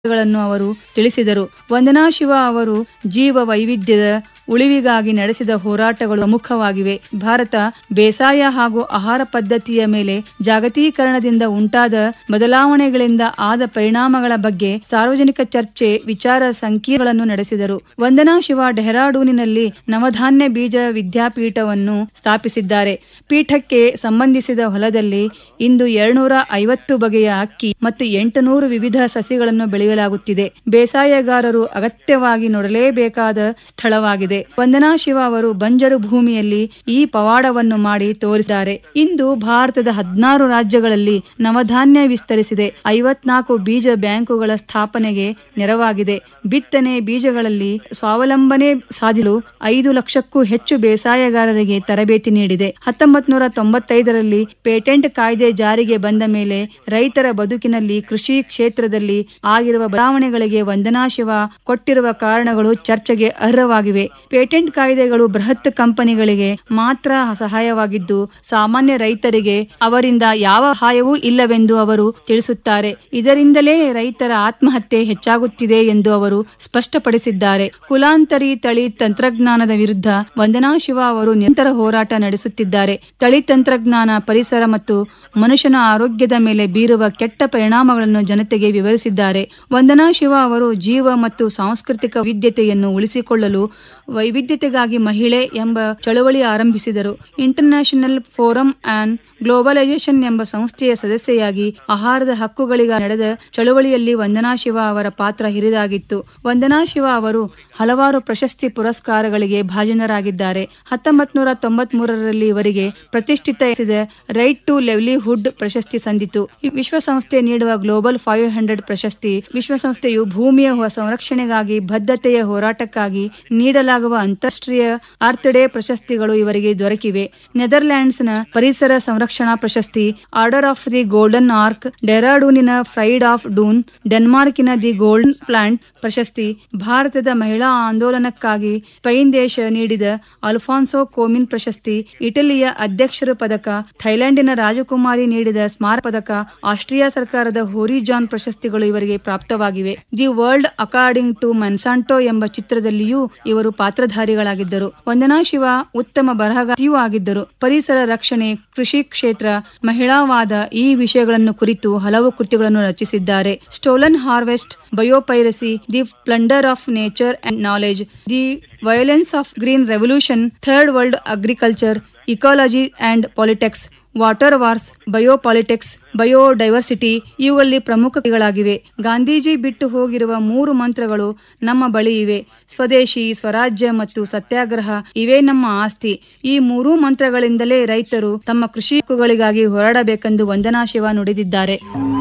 ಗಳನ್ನು ಅವರು ತಿಳಿಸಿದರು ವಂದನಾ ಶಿವ ಅವರು ಜೀವ ವೈವಿಧ್ಯದ ಉಳಿವಿಗಾಗಿ ನಡೆಸಿದ ಹೋರಾಟಗಳು ಪ್ರಮುಖವಾಗಿವೆ ಭಾರತ ಬೇಸಾಯ ಹಾಗೂ ಆಹಾರ ಪದ್ಧತಿಯ ಮೇಲೆ ಜಾಗತೀಕರಣದಿಂದ ಉಂಟಾದ ಬದಲಾವಣೆಗಳಿಂದ ಆದ ಪರಿಣಾಮಗಳ ಬಗ್ಗೆ ಸಾರ್ವಜನಿಕ ಚರ್ಚೆ ವಿಚಾರ ಸಂಕಿರಣಗಳನ್ನು ನಡೆಸಿದರು ವಂದನಾ ಶಿವ ಡೆಹ್ರಾಡೂನಿನಲ್ಲಿ ನವಧಾನ್ಯ ಬೀಜ ವಿದ್ಯಾಪೀಠವನ್ನು ಸ್ಥಾಪಿಸಿದ್ದಾರೆ ಪೀಠಕ್ಕೆ ಸಂಬಂಧಿಸಿದ ಹೊಲದಲ್ಲಿ ಇಂದು ಎರಡ್ನೂರ ಐವತ್ತು ಬಗೆಯ ಅಕ್ಕಿ ಮತ್ತು ಎಂಟುನೂರು ವಿವಿಧ ಸಸಿಗಳನ್ನು ಬೆಳೆಯಲಾಗುತ್ತಿದೆ ಬೇಸಾಯಗಾರರು ಅಗತ್ಯವಾಗಿ ನೋಡಲೇಬೇಕಾದ ಸ್ಥಳವಾಗಿದೆ ವಂದನಾ ಶಿವ ಅವರು ಬಂಜರು ಭೂಮಿಯಲ್ಲಿ ಈ ಪವಾಡವನ್ನು ಮಾಡಿ ತೋರಿಸಿದ್ದಾರೆ ಇಂದು ಭಾರತದ ಹದಿನಾರು ರಾಜ್ಯಗಳಲ್ಲಿ ನವಧಾನ್ಯ ವಿಸ್ತರಿಸಿದೆ ಐವತ್ನಾಲ್ಕು ಬೀಜ ಬ್ಯಾಂಕುಗಳ ಸ್ಥಾಪನೆಗೆ ನೆರವಾಗಿದೆ ಬಿತ್ತನೆ ಬೀಜಗಳಲ್ಲಿ ಸ್ವಾವಲಂಬನೆ ಸಾಧಿಸಲು ಐದು ಲಕ್ಷಕ್ಕೂ ಹೆಚ್ಚು ಬೇಸಾಯಗಾರರಿಗೆ ತರಬೇತಿ ನೀಡಿದೆ ಹತ್ತೊಂಬತ್ ನೂರ ತೊಂಬತ್ತೈದರಲ್ಲಿ ಪೇಟೆಂಟ್ ಕಾಯ್ದೆ ಜಾರಿಗೆ ಬಂದ ಮೇಲೆ ರೈತರ ಬದುಕಿನಲ್ಲಿ ಕೃಷಿ ಕ್ಷೇತ್ರದಲ್ಲಿ ಆಗಿರುವ ಬದಲಾವಣೆಗಳಿಗೆ ವಂದನಾ ಶಿವ ಕೊಟ್ಟಿರುವ ಕಾರಣಗಳು ಚರ್ಚೆಗೆ ಅರ್ಹವಾಗಿವೆ ಪೇಟೆಂಟ್ ಕಾಯ್ದೆಗಳು ಬೃಹತ್ ಕಂಪನಿಗಳಿಗೆ ಮಾತ್ರ ಸಹಾಯವಾಗಿದ್ದು ಸಾಮಾನ್ಯ ರೈತರಿಗೆ ಅವರಿಂದ ಯಾವ ಸಹಾಯವೂ ಇಲ್ಲವೆಂದು ಅವರು ತಿಳಿಸುತ್ತಾರೆ ಇದರಿಂದಲೇ ರೈತರ ಆತ್ಮಹತ್ಯೆ ಹೆಚ್ಚಾಗುತ್ತಿದೆ ಎಂದು ಅವರು ಸ್ಪಷ್ಟಪಡಿಸಿದ್ದಾರೆ ಕುಲಾಂತರಿ ತಳಿ ತಂತ್ರಜ್ಞಾನದ ವಿರುದ್ಧ ವಂದನಾ ಶಿವ ಅವರು ನಿರಂತರ ಹೋರಾಟ ನಡೆಸುತ್ತಿದ್ದಾರೆ ತಳಿ ತಂತ್ರಜ್ಞಾನ ಪರಿಸರ ಮತ್ತು ಮನುಷ್ಯನ ಆರೋಗ್ಯದ ಮೇಲೆ ಬೀರುವ ಕೆಟ್ಟ ಪರಿಣಾಮಗಳನ್ನು ಜನತೆಗೆ ವಿವರಿಸಿದ್ದಾರೆ ವಂದನಾ ಶಿವ ಅವರು ಜೀವ ಮತ್ತು ಸಾಂಸ್ಕೃತಿಕ ವಿದ್ಯತೆಯನ್ನು ಉಳಿಸಿಕೊಳ್ಳಲು ವೈವಿಧ್ಯತೆಗಾಗಿ ಮಹಿಳೆ ಎಂಬ ಚಳವಳಿ ಆರಂಭಿಸಿದರು ಇಂಟರ್ನ್ಯಾಷನಲ್ ಫೋರಂ ಆನ್ ಗ್ಲೋಬಲೈಸೇಷನ್ ಎಂಬ ಸಂಸ್ಥೆಯ ಸದಸ್ಯೆಯಾಗಿ ಆಹಾರದ ಹಕ್ಕುಗಳಿಗಾಗಿ ನಡೆದ ಚಳವಳಿಯಲ್ಲಿ ವಂದನಾ ಶಿವ ಅವರ ಪಾತ್ರ ಹಿರಿದಾಗಿತ್ತು ವಂದನಾ ಶಿವ ಅವರು ಹಲವಾರು ಪ್ರಶಸ್ತಿ ಪುರಸ್ಕಾರಗಳಿಗೆ ಭಾಜನರಾಗಿದ್ದಾರೆ ಹತ್ತೊಂಬತ್ ನೂರ ತೊಂಬತ್ ಮೂರರಲ್ಲಿ ಇವರಿಗೆ ಪ್ರತಿಷ್ಠಿತ ರೈಟ್ ಟು ಲೆವ್ಲಿಹುಡ್ ಪ್ರಶಸ್ತಿ ಸಂದಿತು ಈ ವಿಶ್ವಸಂಸ್ಥೆ ನೀಡುವ ಗ್ಲೋಬಲ್ ಫೈವ್ ಹಂಡ್ರೆಡ್ ಪ್ರಶಸ್ತಿ ವಿಶ್ವಸಂಸ್ಥೆಯು ಭೂಮಿಯ ಹೊ- ಸಂರಕ್ಷಣೆಗಾಗಿ ಬದ್ಧತೆಯ ಹೋರಾಟಕ್ಕಾಗಿ ನೀಡಲಾಗುವ ಅಂತಾರಾಷ್ಟ್ರೀಯ ಅರ್ತ್ ಡೇ ಪ್ರಶಸ್ತಿಗಳು ಇವರಿಗೆ ದೊರಕಿವೆ ನೆದರ್ಲ್ಯಾಂಡ್ಸ್ನ ಪರಿಸರ ಸಂರಕ್ಷಣಾ ಪ್ರಶಸ್ತಿ order of the golden ark ಡೆರಾಡೂನಿನ ಫ್ರೈಡ್ ಆಫ್ ಡೂನ್ ಡೆನ್ಮಾರ್ಕಿನ ದಿ ಗೋಲ್ಡನ್ ಪ್ಲಾಂಟ್ ಪ್ರಶಸ್ತಿ ಭಾರತದ ಮಹಿಳಾ ಆಂದೋಲನಕ್ಕಾಗಿ ಸ್ಪೈನ್ ದೇಶ ನೀಡಿದ ಅಲ್ಫಾನ್ಸೋ ಕೋಮಿನ್ ಪ್ರಶಸ್ತಿ ಇಟಲಿಯ ಅಧ್ಯಕ್ಷರ ಪದಕ ಥೈಲ್ಯಾಂಡಿನ ರಾಜಕುಮಾರಿ ನೀಡಿದ ಸ್ಮಾರಕ ಪದಕ ಆಸ್ಟ್ರಿಯಾ ಸರ್ಕಾರದ ಹೋರಿಜಾನ್ ಪ್ರಶಸ್ತಿಗಳು ಇವರಿಗೆ ಪ್ರಾಪ್ತವಾಗಿವೆ the world according to Monsanto ಎಂಬ ಚಿತ್ರದಲ್ಲಿಯೂ ಇವರು ಪಾತ್ರಧಾರಿಗಳಾಗಿದ್ದರು ವಂದನಾ ಶಿವ ಉತ್ತಮ ಬರಹಗಾರ್ತಿಯೂ ಆಗಿದ್ದರು ಪರಿಸರ ರಕ್ಷಣೆ ಕೃಷಿ ಕ್ಷೇತ್ರ ಮಹಿಳಾವಾದ ಈ ವಿಷಯಗಳನ್ನು ಕುರಿತು ಹಲವು ಕೃತಿಗಳನ್ನು ರಚಿಸಿದ್ದಾರೆ stolen harvest biopiracy the plunder of nature and knowledge the violence of green revolution third world agriculture ecology and politics water wars biopolitics biodiversity ಇವುಗಳಲ್ಲಿ ಪ್ರಮುಖ ಕೃತಿಗಳಾಗಿವೆ ಗಾಂಧೀಜಿ ಬಿಟ್ಟು ಹೋಗಿರುವ ಮೂರು ಮಂತ್ರಗಳು ನಮ್ಮ ಬಳಿ ಇವೆ ಸ್ವದೇಶಿ ಸ್ವರಾಜ್ಯ ಮತ್ತು ಸತ್ಯಾಗ್ರಹ ಇವೇ ನಮ್ಮ ಆಸ್ತಿ ಈ ಮೂರೂ ಮಂತ್ರಗಳಿಂದಲೇ ರೈತರು ತಮ್ಮ ಕೃಷಿ ಹಕ್ಕುಗಳಿಗಾಗಿ ಹೋರಾಡಬೇಕೆಂದು ವಂದನಾ ಶಿವ ನುಡಿದಿದ್ದಾರೆ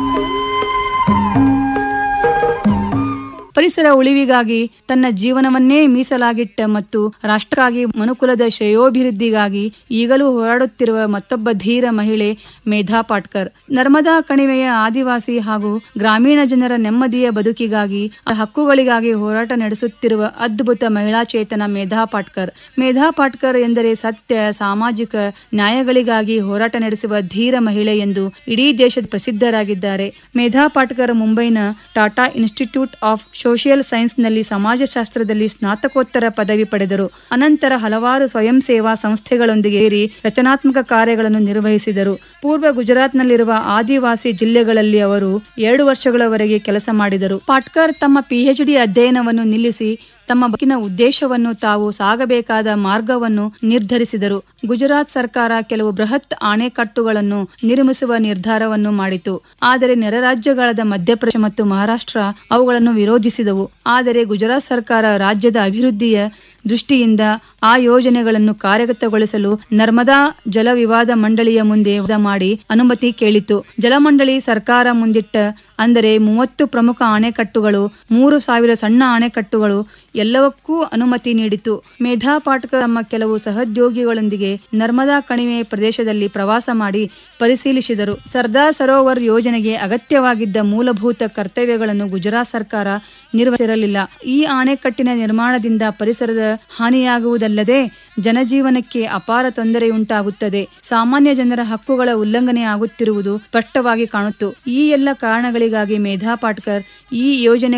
ಪರಿಸರ ಉಳಿವಿಗಾಗಿ ತನ್ನ ಜೀವನವನ್ನೇ ಮೀಸಲಾಗಿಟ್ಟ ಮತ್ತು ರಾಷ್ಟ್ರಕ್ಕಾಗಿ ಮನುಕುಲದ ಶ್ರೇಯೋಭಿವೃದ್ಧಿಗಾಗಿ ಈಗಲೂ ಹೋರಾಡುತ್ತಿರುವ ಮತ್ತೊಬ್ಬ ಧೀರ ಮಹಿಳೆ ಮೇಧಾ ಪಾಟ್ಕರ್ ನರ್ಮದಾ ಕಣಿವೆಯ ಆದಿವಾಸಿ ಹಾಗೂ ಗ್ರಾಮೀಣ ಜನರ ನೆಮ್ಮದಿಯ ಬದುಕಿಗಾಗಿ ಅವರ ಹಕ್ಕುಗಳಿಗಾಗಿ ಹೋರಾಟ ನಡೆಸುತ್ತಿರುವ ಅದ್ಭುತ ಮಹಿಳಾ ಚೇತನ ಮೇಧಾ ಪಾಟ್ಕರ್ ಮೇಧಾ ಪಾಟ್ಕರ್ ಎಂದರೆ ಸತ್ಯ ಸಾಮಾಜಿಕ ನ್ಯಾಯಗಳಿಗಾಗಿ ಹೋರಾಟ ನಡೆಸುವ ಧೀರ ಮಹಿಳೆ ಎಂದು ಇಡೀ ದೇಶದ ಪ್ರಸಿದ್ಧರಾಗಿದ್ದಾರೆ ಮೇಧಾ ಪಾಟ್ಕರ್ ಮುಂಬೈನ ಟಾಟಾ ಇನ್ಸ್ಟಿಟ್ಯೂಟ್ ಆಫ್ ಸೋಷಿಯಲ್ ಸೈನ್ಸ್ನಲ್ಲಿ ಸಮಾಜಶಾಸ್ತ್ರದಲ್ಲಿ ಸ್ನಾತಕೋತ್ತರ ಪದವಿ ಪಡೆದರು ಅನಂತರ ಹಲವಾರು ಸ್ವಯಂ ಸೇವಾ ಸಂಸ್ಥೆಗಳೊಂದಿಗೆ ಸೇರಿ ರಚನಾತ್ಮಕ ಕಾರ್ಯಗಳನ್ನು ನಿರ್ವಹಿಸಿದರು ಪೂರ್ವ ಗುಜರಾತ್ನಲ್ಲಿರುವ ಆದಿವಾಸಿ ಜಿಲ್ಲೆಗಳಲ್ಲಿ ಅವರು ಎರಡು ವರ್ಷಗಳವರೆಗೆ ಕೆಲಸ ಮಾಡಿದರು ಪಾಟ್ಕರ್ ತಮ್ಮ ಪಿಎಚ್ಡಿ ಅಧ್ಯಯನವನ್ನು ನಿಲ್ಲಿಸಿ ತಮ್ಮ ಬದುಕಿನ ಉದ್ದೇಶವನ್ನು ತಾವು ಸಾಗಬೇಕಾದ ಮಾರ್ಗವನ್ನು ನಿರ್ಧರಿಸಿದರು ಗುಜರಾತ್ ಸರ್ಕಾರ ಕೆಲವು ಬೃಹತ್ ಅಣೆಕಟ್ಟುಗಳನ್ನು ನಿರ್ಮಿಸುವ ನಿರ್ಧಾರವನ್ನು ಮಾಡಿತು ಆದರೆ ನೆರೆ ರಾಜ್ಯಗಳಾದ ಮಧ್ಯಪ್ರದೇಶ ಮತ್ತು ಮಹಾರಾಷ್ಟ್ರ ಅವುಗಳನ್ನು ವಿರೋಧಿಸಿದವು ಆದರೆ ಗುಜರಾತ್ ಸರ್ಕಾರ ರಾಜ್ಯದ ಅಭಿವೃದ್ಧಿಯ ದೃಷ್ಟಿಯಿಂದ ಆ ಯೋಜನೆಗಳನ್ನು ಕಾರ್ಯಗತಗೊಳಿಸಲು ನರ್ಮದಾ ಜಲ ವಿವಾದ ಮಂಡಳಿಯ ಮುಂದೆ ವಾದ ಮಾಡಿ ಅನುಮತಿ ಕೇಳಿತು ಜಲಮಂಡಳಿ ಸರ್ಕಾರ ಮುಂದಿಟ್ಟ ಅಂದರೆ ಮೂವತ್ತು ಪ್ರಮುಖ ಅಣೆಕಟ್ಟುಗಳು ಮೂರು ಸಾವಿರ ಸಣ್ಣ ಅಣೆಕಟ್ಟುಗಳು ಎಲ್ಲವಕ್ಕೂ ಅನುಮತಿ ನೀಡಿತು ಮೇಧಾ ಪಾಟ್ಕರ್ ತಮ್ಮ ಕೆಲವು ಸಹೋದ್ಯೋಗಿಗಳೊಂದಿಗೆ ನರ್ಮದಾ ಕಣಿವೆ ಪ್ರದೇಶದಲ್ಲಿ ಪ್ರವಾಸ ಮಾಡಿ ಪರಿಶೀಲಿಸಿದರು ಸರ್ದಾರ್ ಸರೋವರ್ ಯೋಜನೆಗೆ ಅಗತ್ಯವಾಗಿದ್ದ ಮೂಲಭೂತ ಕರ್ತವ್ಯಗಳನ್ನು ಗುಜರಾತ್ ಸರ್ಕಾರ ನಿರ್ವಹಿಸಿರಲಿಲ್ಲ ಈ ಅಣೆಕಟ್ಟಿನ ನಿರ್ಮಾಣದಿಂದ ಪರಿಸರದ ಹಾನಿಯಾಗುವುದಲ್ಲದೆ ಜನಜೀವನಕ್ಕೆ ಅಪಾರ ತೊಂದರೆಯುಂಟಾಗುತ್ತದೆ ಸಾಮಾನ್ಯ ಜನರ ಹಕ್ಕುಗಳ ಉಲ್ಲಂಘನೆ ಆಗುತ್ತಿರುವುದು ಸ್ಪಷ್ಟವಾಗಿ ಕಾಣುತ್ತು ಈ ಎಲ್ಲ ಕಾರಣಗಳಿಗಾಗಿ ಮೇಧಾ ಪಾಟ್ಕರ್ ಈ ಯೋಜನೆ